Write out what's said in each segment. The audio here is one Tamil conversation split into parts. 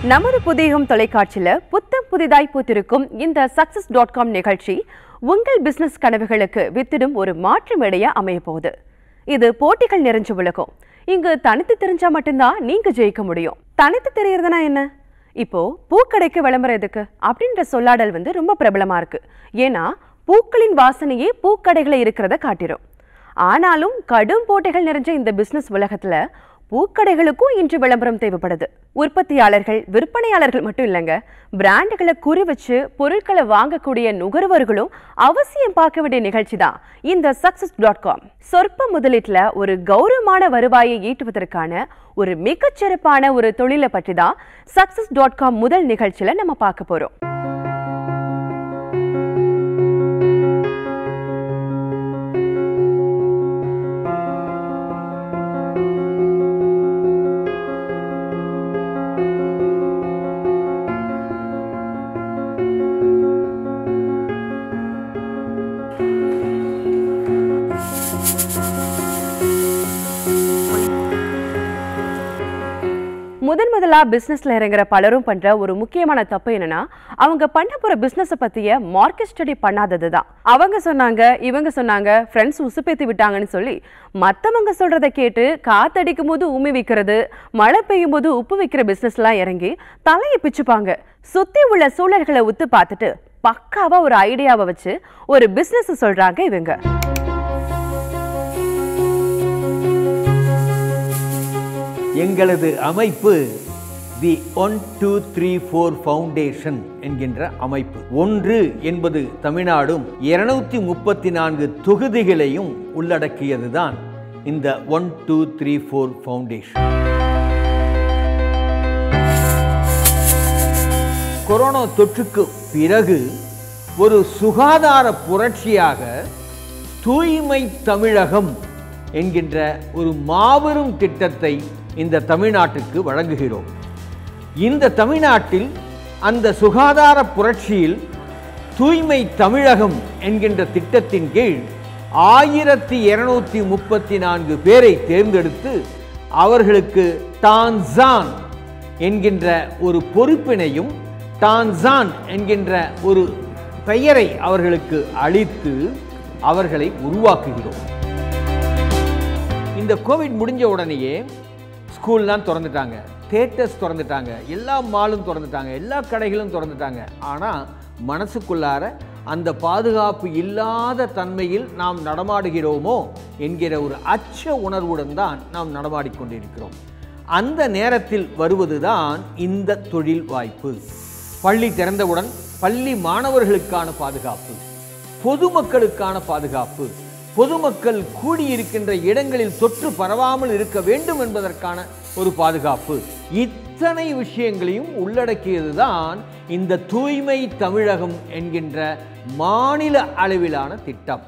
நமது புதியகம் தொலைக்காட்சியில புத்தம் புதிதாய் பூத்திருக்கும் இந்த சக்சஸ் டாட் காம் நிகழ்ச்சி உங்கள் பிசினஸ் கனவுகளுக்கு வித்திடும் ஒரு மாற்று மேடையா அமைய போகுது இது போட்டிகள் நிறைஞ்ச உலகம் இங்கு தனித்து தெரிஞ்சா மட்டும்தான் நீங்க ஜெயிக்க முடியும் தனித்து தெரியறதுனா என்ன இப்போ பூக்கடைக்கு விளம்பரம் எதுக்கு அப்படின்ற சொல்லாடல் வந்து ரொம்ப பிரபலமா இருக்கு ஏன்னா பூக்களின் வாசனையே பூக்கடைகளை இருக்கிறத காட்டிடும் ஆனாலும் கடும் போட்டிகள் நிறைஞ்ச இந்த பிசினஸ் உலகத்துல பூக்கடைகளுக்கும் இன்று விளம்பரம் தேவைப்படுது உற்பத்தியாளர்கள் விற்பனையாளர்கள் மட்டும் இல்லைங்க பிராண்டுகளை குறி வச்சு பொருட்களை வாங்கக்கூடிய நுகர்வோர்களும் அவசியம் பார்க்க வேண்டிய நிகழ்ச்சி தான் இந்த சக்சஸ் டாட் காம் சொற்ப முதலீட்டுல ஒரு கௌரவமான வருவாயை ஈட்டுவதற்கான ஒரு மிகச்சிறப்பான ஒரு தொழிலை பற்றி தான் சக்சஸ் டாட் காம் முதல் நிகழ்ச்சியில நம்ம பார்க்க போறோம் முதன் முதலா பிசினஸ்ல இறங்குற பலரும் பண்ற ஒரு முக்கியமான தப்பு என்னன்னா அவங்க பண்ண போற பிசினஸ் பத்திய மார்க்கெட் ஸ்டடி பண்ணாதது தான் அவங்க சொன்னாங்க இவங்க சொன்னாங்க ஃப்ரெண்ட்ஸ் உசுப்பேத்தி விட்டாங்கன்னு சொல்லி மத்தவங்க சொல்றதை கேட்டு காத்தடிக்கும் போது உமி விற்கிறது மழை பெய்யும் போது உப்பு விற்கிற பிசினஸ்லாம் இறங்கி தலையை பிச்சுப்பாங்க சுத்தி உள்ள சூழல்களை உத்து பார்த்துட்டு பக்காவா ஒரு ஐடியாவை வச்சு ஒரு பிசினஸ் சொல்றாங்க இவங்க எங்களது அமைப்பு the one two three four foundation என்கின்ற அமைப்பு ஒன்று என்பது தமிழ்நாடும் இருநூத்தி முப்பத்தி நான்கு தொகுதிகளையும் உள்ளடக்கியதுதான் இந்த one two three four foundation corona தொற்றுக்கு பிறகு ஒரு சுகாதார புரட்சியாக தூய்மை தமிழகம் என்கின்ற ஒரு மாபெரும் திட்டத்தை இந்த தமிழ்நாட்டுக்கு வழங்குகிறோம் இந்த தமிழ்நாட்டில் அந்த சுகாதார புரட்சியில் தூய்மை தமிழகம் என்கின்ற திட்டத்தின் கீழ் ஆயிரத்தி இருநூத்தி முப்பத்தி நான்கு பேரை தேர்ந்தெடுத்து அவர்களுக்கு டான்சான் என்கின்ற ஒரு பொறுப்பினையும் டான்சான் என்கின்ற ஒரு பெயரை அவர்களுக்கு அளித்து அவர்களை உருவாக்குகிறோம் இந்த கோவிட் முடிஞ்ச உடனேயே ஸ்கூல்லாம் திறந்துட்டாங்க தேட்டர்ஸ் திறந்துட்டாங்க எல்லா மாலும் திறந்துட்டாங்க எல்லா கடைகளும் திறந்துட்டாங்க ஆனால் மனசுக்குள்ளார அந்த பாதுகாப்பு இல்லாத தன்மையில் நாம் நடமாடுகிறோமோ என்கிற ஒரு அச்ச உணர்வுடன் தான் நாம் நடமாடிக்கொண்டிருக்கிறோம் அந்த நேரத்தில் வருவதுதான் இந்த தொழில் வாய்ப்பு பள்ளி திறந்தவுடன் பள்ளி மாணவர்களுக்கான பாதுகாப்பு பொதுமக்களுக்கான பாதுகாப்பு பொதுமக்கள் கூடியிருக்கின்ற இடங்களில் தொற்று பரவாமல் இருக்க வேண்டும் என்பதற்கான ஒரு பாதுகாப்பு இத்தனை விஷயங்களையும் உள்ளடக்கியதுதான் இந்த தூய்மை தமிழகம் என்கின்ற மாநில அளவிலான திட்டம்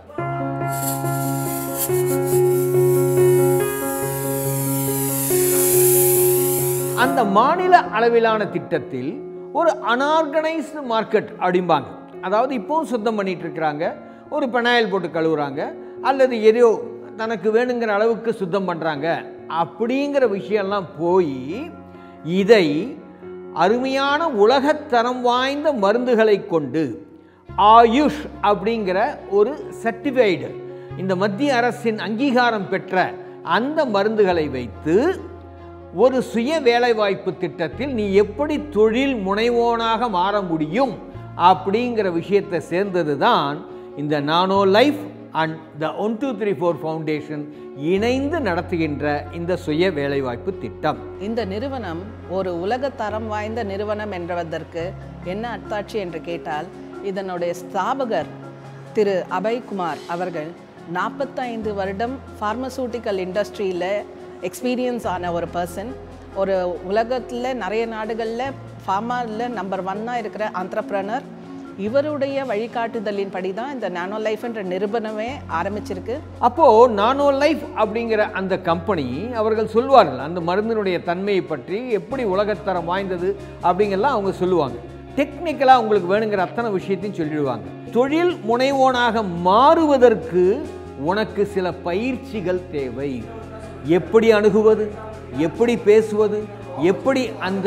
அந்த மாநில அளவிலான திட்டத்தில் ஒரு அனார்கனைஸ்டு மார்க்கெட் அப்படிம்பாங்க அதாவது இப்போவும் சுத்தம் பண்ணிட்டு இருக்கிறாங்க ஒரு பெனாயில் போட்டு கழுவுறாங்க அல்லது எதையோ தனக்கு வேணுங்கிற அளவுக்கு சுத்தம் பண்ணுறாங்க அப்படிங்கிற விஷயம்லாம் போய் இதை அருமையான உலகத்தரம் வாய்ந்த மருந்துகளை கொண்டு ஆயுஷ் அப்படிங்கிற ஒரு சர்டிஃபைடு இந்த மத்திய அரசின் அங்கீகாரம் பெற்ற அந்த மருந்துகளை வைத்து ஒரு சுய வேலைவாய்ப்பு திட்டத்தில் நீ எப்படி தொழில் முனைவோனாக மாற முடியும் அப்படிங்கிற விஷயத்தை சேர்ந்தது தான் இந்த nano life and the one two three four foundation இணைந்து நடத்துகின்ற இந்த சுய வேலைவாய்ப்பு திட்டம் இந்த நிறுவனம் ஒரு உலக தரம் வாய்ந்த நிறுவனம் என்பதற்கு என்ன அத்தாட்சி என்று கேட்டால் இதனுடைய ஸ்தாபகர் திரு அபய்குமார் அவர்கள் நாற்பத்தைந்து வருடம் ஃபார்மசூட்டிக்கல் இண்டஸ்ட்ரியில் எக்ஸ்பீரியன்ஸ் ஆன ஒரு பர்சன் ஒரு உலகத்தில் நிறைய நாடுகளில் ஃபார்மாவில் நம்பர் ஒன்னாக இருக்கிற ஆண்டர்ப்ரனர் இவருடைய வழிகாட்டுதலின்படி தான் இந்த நானோ லைஃப் என்ற நிறுவனமே ஆரம்பிச்சிருக்கு அப்போது நானோ லைஃப் அப்படிங்கிற அந்த கம்பெனி அவர்கள் சொல்வார்கள் அந்த மருந்தினுடைய தன்மையை பற்றி எப்படி உலகத்தரம் வாய்ந்தது அப்படிங்கெல்லாம் அவங்க சொல்லுவாங்க டெக்னிக்கலாக உங்களுக்கு வேணுங்கிற அத்தனை விஷயத்தையும் சொல்லிடுவாங்க தொழில் முனைவோனாக மாறுவதற்கு உனக்கு சில பயிற்சிகள் தேவை எப்படி அணுகுவது எப்படி பேசுவது எப்படி அந்த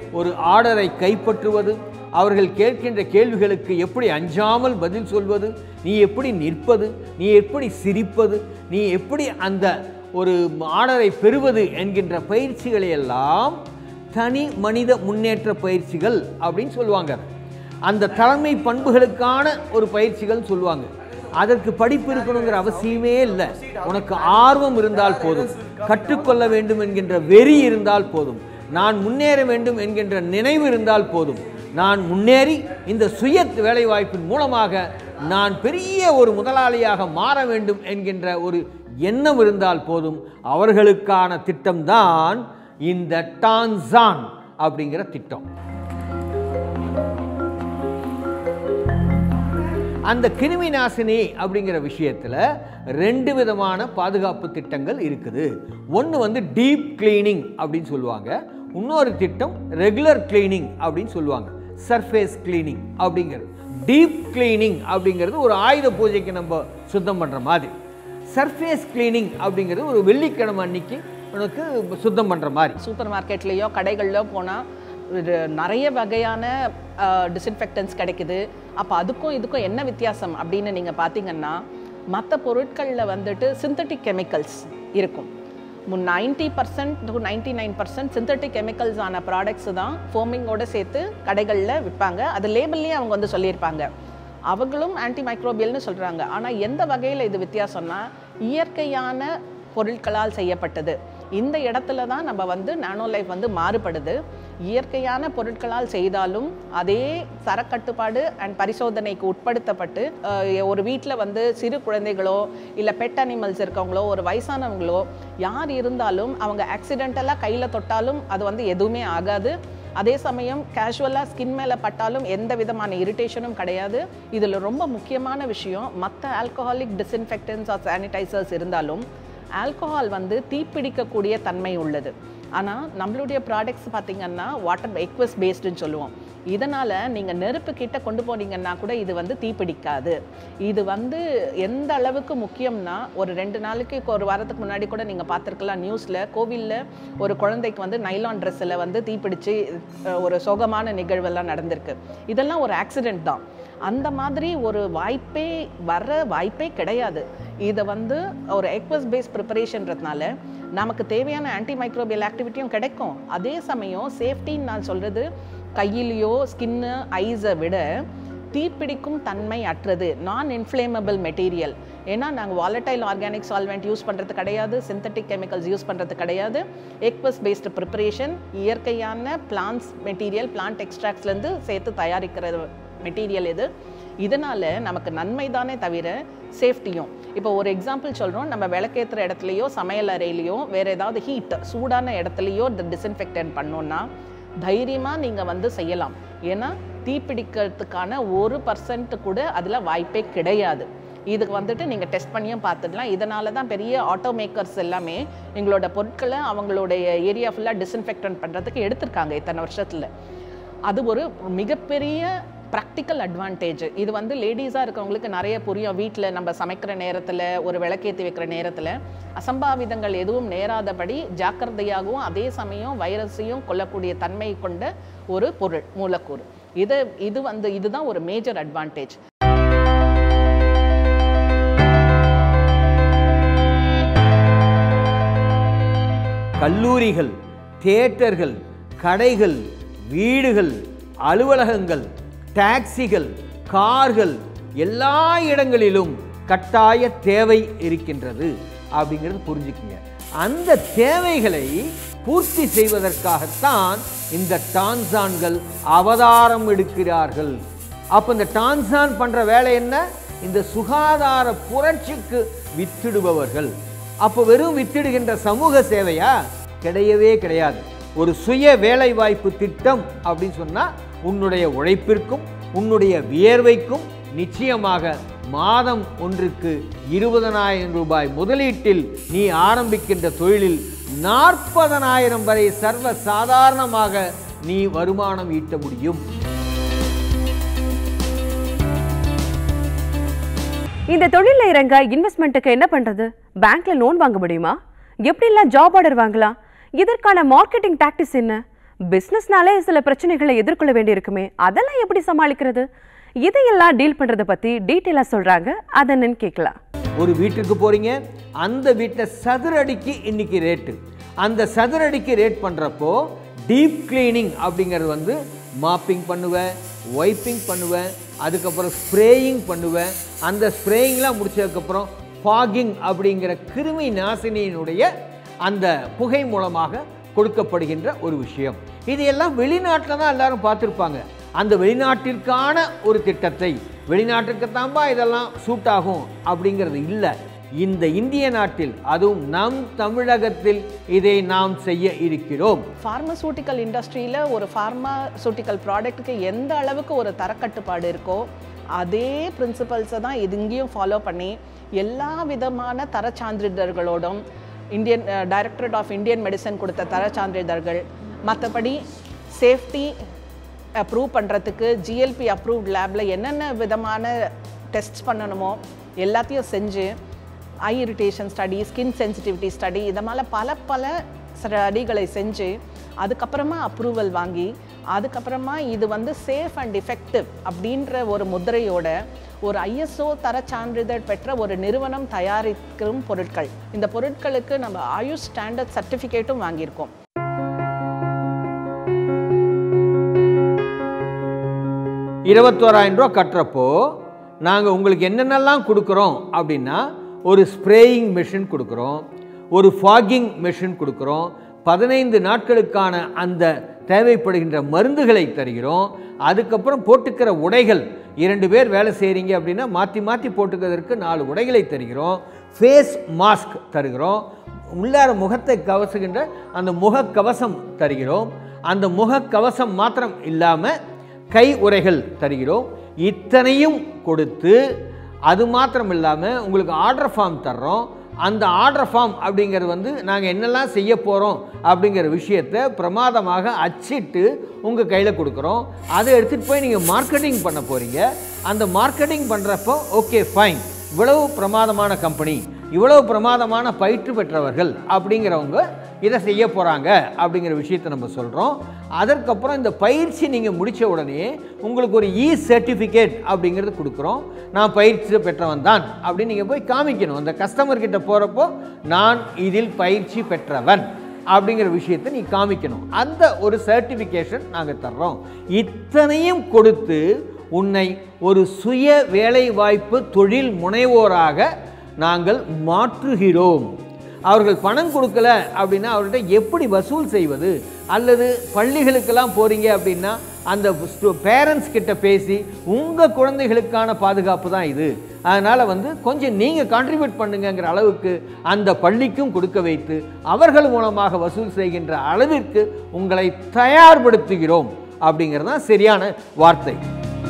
ஒரு ஆர்டரை கைப்பற்றுவது அவர்கள் கேட்கின்ற கேள்விகளுக்கு எப்படி அஞ்சாமல் பதில் சொல்வது நீ எப்படி நிற்பது நீ எப்படி சிரிப்பது நீ எப்படி அந்த ஒரு ஆர்டரை பெறுவது என்கின்ற பயிற்சிகளை எல்லாம் தனி மனித முன்னேற்ற பயிற்சிகள் அப்படின்னு சொல்லுவாங்க அந்த தலைமை பண்புகளுக்கான ஒரு பயிற்சிகள் சொல்லுவாங்க அதற்கு படிப்பு இருக்கணுங்கிற அவசியமே இல்லை உனக்கு ஆர்வம் இருந்தால் போதும் கற்றுக்கொள்ள வேண்டும் என்கின்ற வெறி இருந்தால் போதும் நான் முன்னேற வேண்டும் என்கின்ற நினைவு இருந்தால் போதும் நான் முன்னேறி இந்த சுய வேலைவாய்ப்பின் மூலமாக நான் பெரிய ஒரு முதலாளியாக மாற வேண்டும் என்கின்ற ஒரு எண்ணம் இருந்தால் போதும் அவர்களுக்கான திட்டம்தான் இந்த டான்சான் அப்படிங்கிற திட்டம் அந்த கிருமி நாசினி அப்படிங்கிற விஷயத்தில் ரெண்டு விதமான பாதுகாப்பு திட்டங்கள் இருக்குது ஒன்று வந்து டீப் கிளீனிங் அப்படின்னு சொல்லுவாங்க இன்னொரு திட்டம் ரெகுலர் கிளீனிங் அப்படின்னு சொல்லுவாங்க சர்ஃபேஸ் கிளீனிங் அப்படிங்கிறது டீப் கிளீனிங் அப்படிங்கிறது ஒரு ஆயுத பூஜைக்கு நம்ம சுத்தம் பண்ணுற மாதிரி சர்ஃபேஸ் கிளீனிங் அப்படிங்கிறது ஒரு வெள்ளிக்கிழமை அன்னைக்கு உனக்கு சுத்தம் பண்ணுற மாதிரி சூப்பர் மார்க்கெட்லேயோ கடைகள்லையோ போனால் நிறைய வகையான டிஸ்இன்ஃபெக்டன்ஸ் கிடைக்குது அப்போ அதுக்கும் இதுக்கும் என்ன வித்தியாசம் அப்படின்னு நீங்கள் பார்த்தீங்கன்னா மற்ற பொருட்களில் வந்துட்டு சிந்தட்டிக் கெமிக்கல்ஸ் இருக்கும் ninety percent to ninety nine percent synthetic chemicals ஆன ப்ராடக்ட்ஸ் தான் ஃபோமிங்கோட சேர்த்து கடைகளில் விற்பாங்க அது லேபிள்லேயே அவங்க வந்து சொல்லியிருப்பாங்க அவங்களும் ஆன்டி மைக்ரோபியல்னு சொல்கிறாங்க ஆனால் எந்த வகையில் இது வித்தியாசம்னா இயற்கையான பொருட்களால் செய்யப்பட்டது இந்த இடத்துல தான் நம்ம வந்து நானோ லைஃப் வந்து மாறுபடுது இயற்கையான பொருட்களால் செய்தாலும் அதே தரக்கட்டுப்பாடு அண்ட் பரிசோதனைக்கு உட்படுத்தப்பட்டு அஹ், ஒரு வீட்டில் வந்து சிறு குழந்தைகளோ இல்லை பெட் அனிமல்ஸ் இருக்கவங்களோ ஒரு வயசானவங்களோ யார் இருந்தாலும் அவங்க ஆக்சிடென்டலாக கையில் தொட்டாலும் அது வந்து எதுவுமே ஆகாது அதே சமயம் கேஷுவலாக ஸ்கின் மேலே பட்டாலும் எந்த விதமான இரிட்டேஷனும் கிடையாது இதில் ரொம்ப முக்கியமான விஷயம் மற்ற ஆல்கஹாலிக் டிஸ்இன்ஃபெக்டன்ஸ் ஆர் சானிடைசர்ஸ் இருந்தாலும் ஆல்கஹால் வந்து தீப்பிடிக்கக்கூடிய தன்மை உள்ளது ஆனால் நம்மளுடைய ப்ராடக்ட்ஸ் பார்த்தீங்கன்னா வாட்டர் எக்வஸ் பேஸ்டுன்னு சொல்லுவோம் இதனால் நீங்கள் நெருப்பு கிட்ட கொண்டு போனீங்கன்னா கூட இது வந்து தீப்பிடிக்காது இது வந்து எந்த அளவுக்கு முக்கியம்னா ஒரு ரெண்டு நாளைக்கு ஒரு வாரத்துக்கு முன்னாடி கூட நீங்கள் பார்த்துருக்கலாம் நியூஸில் கோவிலில் ஒரு குழந்தைக்கு வந்து நைலான் ட்ரெஸ்ஸில் வந்து தீப்பிடிச்சு அஹ், ஒரு சோகமான நிகழ்வெல்லாம் நடந்திருக்கு இதெல்லாம் ஒரு ஆக்சிடென்ட் தான் அந்த மாதிரி ஒரு வாய்ப்பே வர வாய்ப்பே கிடையாது இதை வந்து ஒரு எக்வஸ் பேஸ் ப்ரிப்பரேஷன்றதுனால நமக்கு தேவையான ஆன்டி மைக்ரோபியல் ஆக்டிவிட்டியும் கிடைக்கும் அதே சமயம் சேஃப்டின்னு நான் சொல்கிறது கையிலையோ ஸ்கின்னு ஐஸை விட தீப்பிடிக்கும் தன்மை அற்றது நான் இன்ஃப்ளேமபிள் மெட்டீரியல் ஏன்னா நாங்கள் வாலட்டைல் ஆர்கானிக் சால்வெண்ட் யூஸ் பண்ணுறது கிடையாது சிந்தட்டிக் கெமிக்கல்ஸ் யூஸ் பண்ணுறது கிடையாது எக்வஸ் பேஸ்டு ப்ரிப்பரேஷன் இயற்கையான பிளான்ஸ் மெட்டீரியல் பிளான்ட் எக்ஸ்ட்ராக்ட்ஸ்லேருந்து சேர்த்து தயாரிக்கிற மெட்டீரியல் இது இதனால் நமக்கு நன்மை தானே தவிர சேஃப்டியும் இப்போ ஒரு எக்ஸாம்பிள் சொல்கிறோம் நம்ம விளக்கேற்றுற இடத்துலையோ சமையல் அறையிலையோ வேறு ஏதாவது ஹீட் சூடான இடத்துலையோ இந்த டிஸ்இன்ஃபெக்டன் பண்ணோன்னா தைரியமாக நீங்கள் வந்து செய்யலாம் ஏன்னா தீப்பிடிக்கிறதுக்கான ஒரு பர்சன்ட் கூட அதில் வாய்ப்பே கிடையாது இதுக்கு வந்துட்டு நீங்கள் டெஸ்ட் பண்ணியும் பார்த்துடலாம் இதனால தான் பெரிய ஆட்டோ மேக்கர்ஸ் எல்லாமே எங்களோட பொருட்களை அவங்களுடைய ஏரியா ஃபுல்லாக டிஸ்இன்ஃபெக்டன் பண்ணுறதுக்கு எடுத்திருக்காங்க இத்தனை வருஷத்தில் அது ஒரு மிகப்பெரிய ப்ராக்டிக்கல் அட்வான்டேஜ் இது வந்து லேடிஸாக இருக்கவங்களுக்கு நிறைய புரியும் வீட்டில் நம்ம சமைக்கிற நேரத்தில் ஒரு விளக்கேற்றி வைக்கிற நேரத்தில் அசம்பாவிதங்கள் எதுவும் நேராதபடி ஜாக்கிரதையாகவும் அதே சமயம் வைரஸையும் கொல்லக்கூடிய தன்மை கொண்ட ஒரு பொருள் மூலக்கூறு இது இது வந்து இதுதான் ஒரு மேஜர் அட்வான்டேஜ் கல்லூரிகள் தியேட்டர்கள் கடைகள் வீடுகள் அலுவலகங்கள் டாக்ஸிகள் கார்கள் எல்லா இடங்களிலும் கட்டாய தேவை இருக்கின்றது அப்படிங்கிறது புரிஞ்சுக்குங்க அந்த தேவைகளை பூர்த்தி செய்வதற்காகத்தான் இந்த டான்சான்கள் அவதாரம் எடுக்கிறார்கள் அப்போ இந்த டான்சான் பண்ற வேலை என்ன இந்த சுகாதார புரட்சிக்கு வித்திடுபவர்கள் அப்போ வெறும் வித்திடுகின்ற சமூக சேவையா கிடையவே கிடையாது ஒரு சுய வேலைவாய்ப்பு திட்டம் அப்படின்னு சொன்னா உன்னுடைய உழைப்பிற்கும் உன்னுடைய வியர்வைக்கும் நிச்சயமாக மாதம் ஒன்றுக்கு இருபதனாயிரம் ரூபாய் முதலீட்டில் நீ ஆரம்பிக்கின்ற தொழிலில் நாற்பதனாயிரம் வரை சர்வ சாதாரணமாக நீ வருமானம் ஈட்ட முடியும் இந்த தொழில்ல இறங்க இன்வெஸ்ட்மெண்ட்டுக்கு என்ன பண்றது பேங்க்ல லோன் வாங்க முடியுமா எப்படிலாம் ஜாப் ஆர்டர் வாங்கலாம் இதற்கான மார்க்கெட்டிங் டாக்டிஸ் என்ன பிசினஸ்னாலே சில பிரச்சனைகளை எதிர்கொள்ள வேண்டியிருக்குமே அதெல்லாம் எப்படி சமாளிக்கிறது இதையெல்லாம் டீல் பண்றத பத்தி டீட்டெயிலா சொல்றாங்க அதை என்னன்னு கேட்கலாம் ஒரு வீட்டுக்கு போறீங்க அந்த வீட்டில் சதுர அடிக்கு இன்னைக்கு ரேட்டு அந்த சதுர அடிக்கு ரேட் பண்ணுறப்போ டீப் கிளீனிங் அப்படிங்கிறது வந்து மாப்பிங் பண்ணுவேன் ஒய்ப்பிங் பண்ணுவேன் அதுக்கப்புறம் ஸ்ப்ரேயிங் பண்ணுவேன் அந்த ஸ்ப்ரேயிங்லாம் முடிச்சதுக்கப்புறம் ஃபாகிங் அப்படிங்கிற கிருமி நாசினியினுடைய அந்த புகை மூலமாக கொடுக்கப்படுகின்ற ஒரு விஷயம் இது எல்லாம் வெளிநாட்டில் தான் எல்லாரும் பார்த்துருப்பாங்க அந்த வெளிநாட்டிற்கான ஒரு திட்டத்தை வெளிநாட்டுக்கு தான்பா இதெல்லாம் சூட் ஆகும் அப்படிங்கிறது இல்லை இந்த இந்திய நாட்டில் அதுவும் நம் தமிழகத்தில் இதை நாம் செய்ய இருக்கிறோம் ஃபார்மசூட்டிக்கல் இண்டஸ்ட்ரியில் ஒரு ஃபார்மாசூட்டிக்கல் ப்ராடக்ட்டுக்கு எந்த அளவுக்கு ஒரு தரக்கட்டுப்பாடு இருக்கோ அதே பிரின்சிபல்ஸை தான் இது இங்கேயும் ஃபாலோ பண்ணி எல்லா விதமான தரச் சான்றிதழ்களோடும் Indian directorate of Indian medicine கொடுத்த தரச் சான்றிதழ்கள் மற்றபடி சேஃப்டி அப்ரூவ் பண்ணுறதுக்கு ஜிஎல்பி அப்ரூவ்ட் லேபில் என்னென்ன விதமான டெஸ்ட் பண்ணணுமோ எல்லாத்தையும் செஞ்சு eye irritation study skin sensitivity study இதை மாதிரி பல பல ஸ்டடிகளை செஞ்சு அதுக்கப்புறமா அப்ரூவல் வாங்கி அதுக்கப்புறமா இது வந்து சேஃப் அண்ட் எஃபெக்டிவ் அப்படின்ற ஒரு முத்திரையோட ஒரு ஐஎஸ்ஓ தர சான்றிதழ் பெற்ற ஒரு நிறுவனம் தயாரிக்கும் பொருட்கள் இந்த பொருட்களுக்கு நம்ம ஆயுஷ் ஸ்டாண்டர்ட் சர்டிஃபிகேட்டும் வாங்கியிருக்கோம் இருபத்தோராயிரம் ரூபா கட்டுறப்போ நாங்கள் உங்களுக்கு என்னென்னலாம் கொடுக்குறோம் அப்படின்னா ஒரு ஸ்ப்ரேயிங் மெஷின் கொடுக்குறோம் ஒரு ஃபாகிங் மெஷின் கொடுக்குறோம் பதினைந்து நாட்களுக்கான அந்த தேவைப்படுகின்ற மருந்துகளை தருகிறோம் அதுக்கப்புறம் போட்டுக்கிற உடைகள் இரண்டு பேர் வேலை செய்கிறீங்க அப்படின்னா மாற்றி மாற்றி போட்டுக்கிறதுக்கு நாலு உடைகளை தருகிறோம் ஃபேஸ் மாஸ்க் தருகிறோம் உள்ளார முகத்தை கவசுகின்ற அந்த முகக்கவசம் தருகிறோம் அந்த முகக்கவசம் மாத்திரம் இல்லாமல் கை உரைகள் தருகிறோம் இத்தனையும் கொடுத்து அது மாத்திரம் இல்லாமல் உங்களுக்கு ஆர்டர் ஃபார்ம் தர்றோம் அந்த ஆர்டர் ஃபார்ம் அப்படிங்கிறது வந்து நாங்கள் என்னெல்லாம் செய்ய போகிறோம் அப்படிங்கிற விஷயத்தை பிரமாதமாக அச்சிட்டு உங்கள் கையில் கொடுக்குறோம் அதை எடுத்துகிட்டு போய் நீங்கள் மார்க்கெட்டிங் பண்ண போகிறீங்க அந்த மார்க்கெட்டிங் பண்ணுறப்போ ஓகே ஃபைன் இவ்வளவு பிரமாதமான கம்பெனி இவ்வளவு பிரமாதமான பயிற்று பெற்றவர்கள் அப்படிங்கிறவங்க இதை செய்ய போகிறாங்க அப்படிங்கிற விஷயத்தை நம்ம சொல்கிறோம் அதற்கப்புறம் இந்த பயிற்சி நீங்கள் முடித்த உடனே உங்களுக்கு ஒரு இ சர்டிஃபிகேட் அப்படிங்கிறது கொடுக்குறோம் நான் பயிற்சி பெற்றவன் தான் அப்படின்னு நீங்கள் போய் காமிக்கணும் அந்த கஸ்டமர் கிட்ட போகிறப்போ நான் இதில் பயிற்சி பெற்றவன் அப்படிங்கிற விஷயத்தை நீ காமிக்கணும் அந்த ஒரு சர்டிஃபிகேஷன் நாங்கள் தர்றோம் இத்தனையும் கொடுத்து உன்னை ஒரு சுய வேலைவாய்ப்பு தொழில் முனைவோராக நாங்கள் மாற்றுகிறோம் அவர்கள் பணம் கொடுக்கல அப்படின்னா அவர்கிட்ட எப்படி வசூல் செய்வது அல்லது பள்ளிகளுக்கெல்லாம் போகிறீங்க அப்படின்னா அந்த பேரண்ட்ஸ் கிட்ட பேசி உங்கள் குழந்தைகளுக்கான பாதுகாப்பு தான் இது அதனால் வந்து கொஞ்சம் நீங்கள் கான்ட்ரிபியூட் பண்ணுங்கங்கிற அளவுக்கு அந்த பள்ளிக்கும் கொடுக்க வைத்து அவர்கள் மூலமாக வசூல் செய்கின்ற அளவிற்கு உங்களை தயார்படுத்துகிறோம் அப்படிங்கிறது தான் சரியான வார்த்தை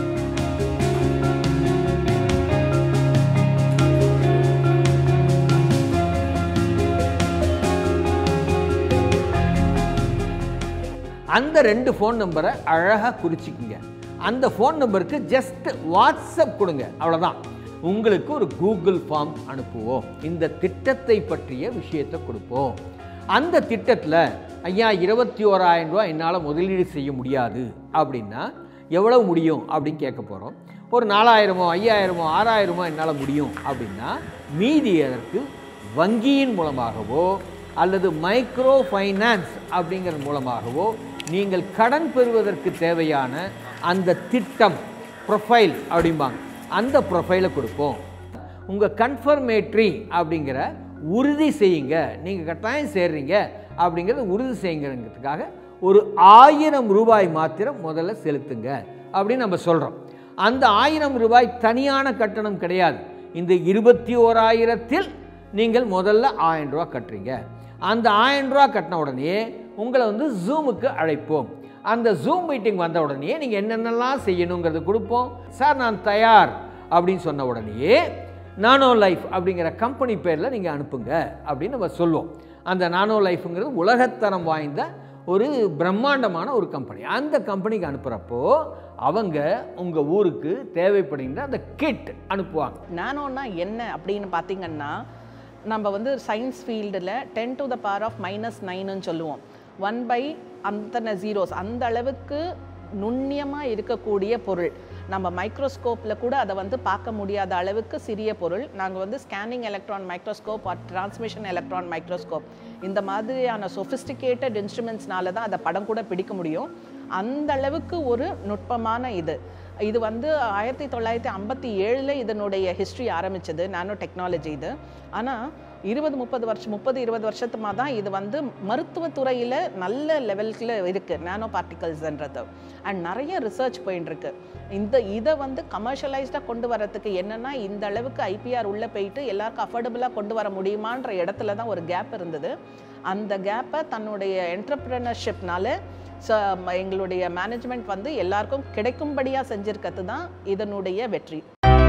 அந்த ரெண்டு ஃபோன் நம்பரை அழகாக குறிச்சிக்குங்க அந்த ஃபோன் நம்பருக்கு ஜஸ்ட் வாட்ஸ்அப் கொடுங்க அவ்வளோதான் உங்களுக்கு ஒரு கூகுள் ஃபார்ம் அனுப்புவோம் இந்த திட்டத்தை பற்றிய விஷயத்தை கொடுப்போம் அந்த திட்டத்தில் ஐயா இருபத்தி ஓராயிரம் ரூபாய் என்னால் முதலீடு செய்ய முடியாது அப்படின்னா எவ்வளவு முடியும் அப்படின்னு கேட்க போகிறோம் ஒரு நாலாயிரமோ ஐயாயிரமோ ஆறாயிரமோ என்னால் முடியும் அப்படின்னா மீதி அதற்கு வங்கியின் மூலமாகவோ அல்லது மைக்ரோ ஃபைனான்ஸ் அப்படிங்கிற மூலமாகவோ நீங்கள் கடன் பெறுவதற்கு தேவையான அந்த திட்டம் ப்ரொஃபைல் அப்படிம்பாங்க அந்த ப்ரொஃபைலை கொடுப்போம் உங்கள் கன்ஃபர்மேட்ரி அப்படிங்கிற உறுதி செய்யுங்க நீங்கள் கட்டாயம் சேர்றீங்க அப்படிங்கிறத உறுதி செய்யுங்கிறதுக்காக ஒரு ஆயிரம் ரூபாய் மாத்திரம் முதல்ல செலுத்துங்க அப்படின்னு நம்ம சொல்கிறோம் அந்த ஆயிரம் ரூபாய் தனியான கட்டணம் கிடையாது இந்த இருபத்தி ஓராயிரத்தில் நீங்கள் முதல்ல ஆயிரம் ரூபா கட்டுறீங்க அந்த ஆயிரம் ரூபா கட்டின உடனே உங்களை வந்து ஜூமுக்கு அழைப்போம் அந்த ஜூம் மீட்டிங் வந்த உடனே நீங்கள் என்னென்னலாம் செய்யணுங்கிறது கொடுப்போம் சார் நான் தயார் அப்படின்னு சொன்ன உடனேயே நானோ லைஃப் அப்படிங்கிற கம்பெனி பேரில் நீங்கள் அனுப்புங்க அப்படின்னு நம்ம சொல்லுவோம் அந்த நானோ லைஃப்ங்கிறது உலகத்தரம் வாய்ந்த ஒரு பிரம்மாண்டமான ஒரு கம்பெனி அந்த கம்பெனிக்கு அனுப்புகிறப்போ அவங்க உங்கள் ஊருக்கு தேவைப்படுகின்ற அந்த கிட் அனுப்புவாங்க நானோன்னா என்ன அப்படின்னு பார்த்தீங்கன்னா நம்ம வந்து சயின்ஸ் ஃபீல்டில் ten to the power of minus நைனுன்னு சொல்லுவோம் ஒன் பை அத்தனை ஜீரோஸ் அந்த அளவுக்கு நுண்ணியமாக இருக்கக்கூடிய பொருள் நம்ம மைக்ரோஸ்கோப்பில் கூட அதை வந்து பார்க்க முடியாத அளவுக்கு சிறிய பொருள் நாங்கள் வந்து scanning electron microscope or transmission electron microscope இந்த மாதிரியான சொஃபிஸ்டிகேட்டட் இன்ஸ்ட்ருமெண்ட்ஸ்னால தான் அதை படம் கூட பிடிக்க முடியும் அந்த அளவுக்கு ஒரு நுட்பமான இது இது வந்து ஆயிரத்தி தொள்ளாயிரத்தி ஐம்பத்தி ஏழில் இதனுடைய ஹிஸ்ட்ரி ஆரம்பிச்சது நானோ டெக்னாலஜி இது ஆனால் இருபது முப்பது வருஷம் முப்பது இருபது வருஷத்துமா தான் இது வந்து மருத்துவத்துறையில் நல்ல லெவலுக்குள்ள இருக்குது நானோ பார்ட்டிகல்ஸ்ன்றது அண்ட் நிறைய ரிசர்ச் போயின்னு இருக்கு இந்த இதை வந்து கமர்ஷியலைஸ்டாக கொண்டு வரதுக்கு என்னன்னா இந்த அளவுக்கு ஐபிஆர் உள்ளே போயிட்டு எல்லாருக்கும் அஃபோர்டபுளாக கொண்டு வர முடியுமான்ற இடத்துல தான் ஒரு கேப் இருந்தது அந்த கேப்பை தன்னுடைய என்டர்பிரினர்ஷிப்னால ஸோ எங்களுடைய மேனேஜ்மெண்ட் வந்து எல்லாருக்கும் கிடைக்கும்படியாக செஞ்சிருக்கிறது தான் இதனுடைய வெற்றி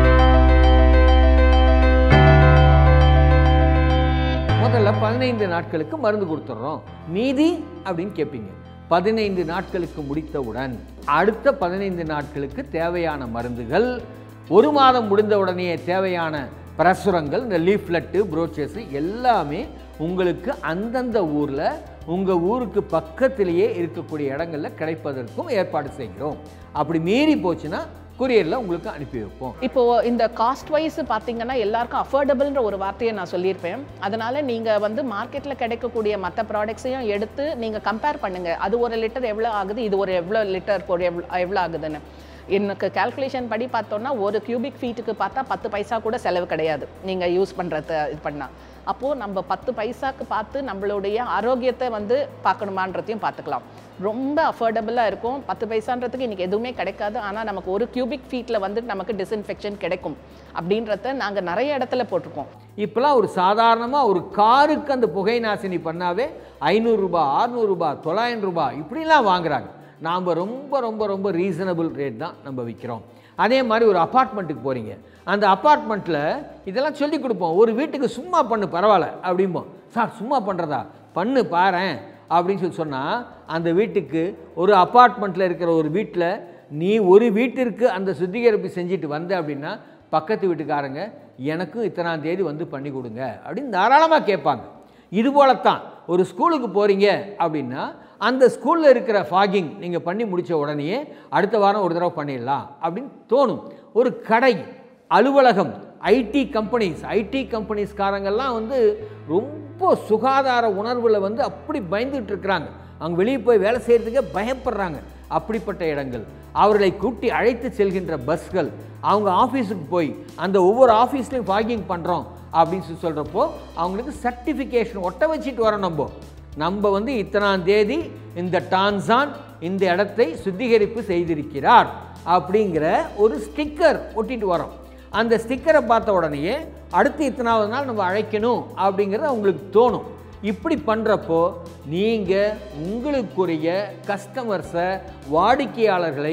முதல்ல பதினைந்து நாட்களுக்கு மருந்து கொடுத்துட்றோம் மீதி அப்படின்னு கேட்பீங்க பதினைந்து நாட்களுக்கு முடித்தவுடன் அடுத்த பதினைந்து நாட்களுக்கு தேவையான மருந்துகள் ஒரு மாதம் முடிந்த உடனே தேவையான பிரசுரங்கள் இந்த லீஃப்லெட்டு ப்ரோச்சர்ஸ் எல்லாமே உங்களுக்கு அந்தந்த ஊரில் உங்கள் ஊருக்கு பக்கத்திலேயே இருக்கக்கூடிய இடங்களில் கிடைப்பதற்கும் ஏற்பாடு செய்கிறோம் அப்படி மீறி போச்சுன்னா கொரியரில் உங்களுக்கு அனுப்பி வைப்போம் இப்போ இந்த காஸ்ட் வைஸ் பார்த்தீங்கன்னா எல்லாருக்கும் அஃபோர்டபுள்ன்ற ஒரு வார்த்தையை நான் சொல்லியிருப்பேன் அதனால நீங்க வந்து மார்க்கெட்ல கிடைக்கக்கூடிய மற்ற ப்ராடக்ட்ஸையும் எடுத்து நீங்க கம்பேர் பண்ணுங்க அது ஒரு லிட்டர் எவ்வளோ ஆகுது இது ஒரு எவ்வளோ லிட்டர் ஒரு எவ்வளோ எவ்வளோ ஆகுதுன்னு எனக்கு கால்குலேஷன் படி பார்த்தோன்னா ஒரு கியூபிக் ஃபீட்டுக்கு பார்த்தா பத்து பைசா கூட செலவு கிடையாது நீங்கள் யூஸ் பண்ணுறது இது பண்ணால் அப்போது நம்ம பத்து பைசாக்கு பார்த்து நம்மளுடைய ஆரோக்கியத்தை வந்து பார்க்கணுமான்றதையும் பார்த்துக்கலாம் ரொம்ப அஃபோர்டபுளாக இருக்கும் பத்து பைசான்றதுக்கு இன்றைக்கி எதுவுமே கிடைக்காது ஆனால் நமக்கு ஒரு கியூபிக் ஃபீட்டில் வந்து நமக்கு டிஸ்இன்ஃபெக்ஷன் கிடைக்கும் அப்படின்றத நாங்கள் நிறைய இடத்துல போட்டிருக்கோம் இப்போலாம் ஒரு சாதாரணமாக ஒரு காருக்கு அந்த புகை நாசினி பண்ணாவே ஐநூறுரூபா ஆறுநூறுபா தொள்ளாயிரம் ரூபாய் இப்படிலாம் வாங்குறாங்க நாம் ரொம்ப ரொம்ப ரொம்ப ரீசனபிள் ரேட் தான் நம்ம விற்கிறோம் அதே மாதிரி ஒரு அப்பார்ட்மெண்ட்டுக்கு போகிறீங்க அந்த அப்பார்ட்மெண்ட்டில் இதெல்லாம் சொல்லி கொடுப்போம் ஒரு வீட்டுக்கு சும்மா பண்ணு பரவாயில்ல அப்படிம்போம் சார் சும்மா பண்ணுறதா பண்ணு பாரேன் அப்படின்னு சொல்லி சொன்னால் அந்த வீட்டுக்கு ஒரு அப்பார்ட்மெண்ட்டில் இருக்கிற ஒரு வீட்டில் நீ ஒரு வீட்டிற்கு அந்த சுத்திகரிப்பு செஞ்சுட்டு வந்த அப்படின்னா பக்கத்து வீட்டுக்காரங்க எனக்கும் இத்தனாம் தேதி வந்து பண்ணி கொடுங்க அப்படின்னு தாராளமாக கேட்பாங்க இது போலத்தான் ஒரு ஸ்கூலுக்கு போகிறீங்க அப்படின்னா அந்த ஸ்கூலில் இருக்கிற ஃபாகிங் நீங்கள் பண்ணி முடித்த உடனேயே அடுத்த வாரம் ஒரு தடவை பண்ணிடலாம் அப்படின்னு தோணும் ஒரு கடை அலுவலகம் ஐடி கம்பெனிஸ் ஐடி கம்பெனிஸ்காரங்கெல்லாம் வந்து ரொம்ப சுகாதார உணர்வில் வந்து அப்படி பயந்துட்டு இருக்கிறாங்க அவங்க வெளியே போய் வேலை செய்கிறதுக்கே பயப்படுறாங்க அப்படிப்பட்ட இடங்கள் அவர்களை கூட்டி அழைத்து செல்கின்ற பஸ்கள் அவங்க ஆஃபீஸுக்கு போய் அந்த ஒவ்வொரு ஆஃபீஸ்லையும் ஃபாகிங் பண்ணுறோம் அப்படின்னு சொல்லி சொல்கிறப்போ அவங்களுக்கு சர்டிஃபிகேஷன் ஒட்ட வச்சுட்டு வரோம் நம்ம நம்ம வந்து இத்தனாம் தேதி இந்த டான்சான் இந்த இடத்தை சுத்திகரிப்பு செய்திருக்கிறார் அப்படிங்கிற ஒரு ஸ்டிக்கர் ஒட்டிட்டு வரோம் அந்த ஸ்டிக்கரை பார்த்த உடனேயே அடுத்து இத்தனாவது நாள் நம்ம அழைக்கணும் அப்படிங்கிறது அவங்களுக்கு தோணும் இப்படி பண்ணுறப்போ நீங்கள் உங்களுக்குரிய கஸ்டமர்ஸை வாடிக்கையாளர்களை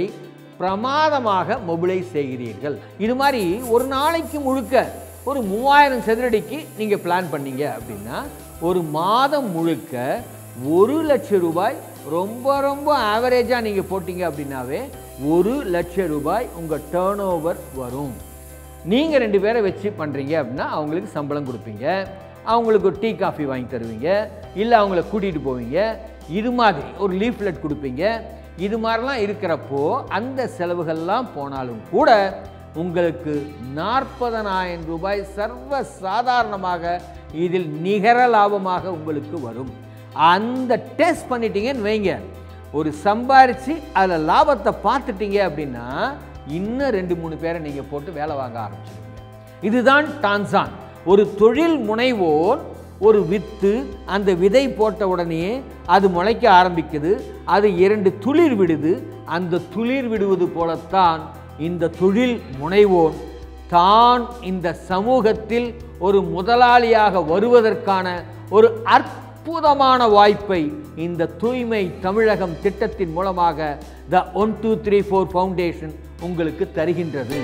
பிரமாதமாக மொபிலைஸ் செய்கிறீர்கள் இது மாதிரி ஒரு நாளைக்கு முழுக்க ஒரு மூவாயிரம் சதுரடிக்கு நீங்கள் பிளான் பண்ணீங்க அப்படின்னா ஒரு மாதம் முழுக்க ஒரு லட்சம் ரூபாய் ரொம்ப ரொம்ப ஆவரேஜாக நீங்கள் போட்டீங்க அப்படின்னாவே ஒரு லட்சம் ரூபாய் உங்கள் டேர்ன் ஓவர் வரும் நீங்கள் ரெண்டு பேரை வச்சு பண்ணுறீங்க அப்படின்னா அவங்களுக்கு சம்பளம் கொடுப்பீங்க அவங்களுக்கு ஒரு டீ காஃபி வாங்கி தருவீங்க இல்லை அவங்கள கூட்டிகிட்டு போவீங்க இது மாதிரி ஒரு லீஃப்லெட் கொடுப்பீங்க இது மாதிரிலாம் இருக்கிறப்போ அந்த செலவுகள்லாம் போனாலும் கூட உங்களுக்கு நாற்பதனாயிரம் ரூபாய் சர்வ சாதாரணமாக இதில் நிகர லாபமாக உங்களுக்கு வரும் அந்த டெஸ்ட் பண்ணிட்டீங்கன்னு வைங்க ஒரு சம்பாரித்து அதில் லாபத்தை பார்த்துட்டீங்க அப்படின்னா இன்னும் ரெண்டு மூணு பேரை நீங்கள் போட்டு வேலை வாங்க ஆரம்பிச்சிடுவீங்க இதுதான் டான்சான் ஒரு தொழில் முனைவோர் ஒரு வித்து அந்த விதை போட்ட உடனே அது முளைக்க ஆரம்பிக்குது அது இரண்டு துளிர் விடுது அந்த துளிர் விடுவது போலத்தான் இந்த தொழில் முனைவோர் தான் இந்த சமூகத்தில் ஒரு முதலாளியாக வருவதற்கான ஒரு அற்புதமான வாய்ப்பை இந்த தூய்மை தமிழகம் திட்டத்தின் மூலமாக the one two three four foundation உங்களுக்கு தருகின்றது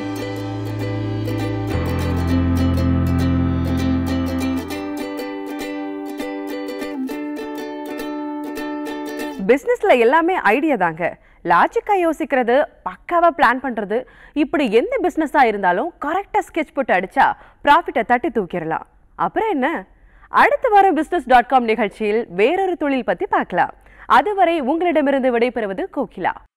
பிஸ்னஸ்ல எல்லாமே ஐடியா தாங்க லாஜிக்கா யோசிக்கிறது பக்காவா பிளான் பண்றது இப்படி எந்த பிசினஸா இருந்தாலும் கரெக்டா ஸ்கெட்ச் போட்டு அடிச்சா ப்ராஃபிட்டை தட்டி தூக்கிடலாம் அப்புறம் என்ன அடுத்த வாரம் பிஸ்னஸ் டாட் காம் நிகழ்ச்சியில் வேறொரு தொழில் பத்தி பார்க்கலாம் அதுவரை உங்களிடமிருந்து விடைபெறுவது கோகிலா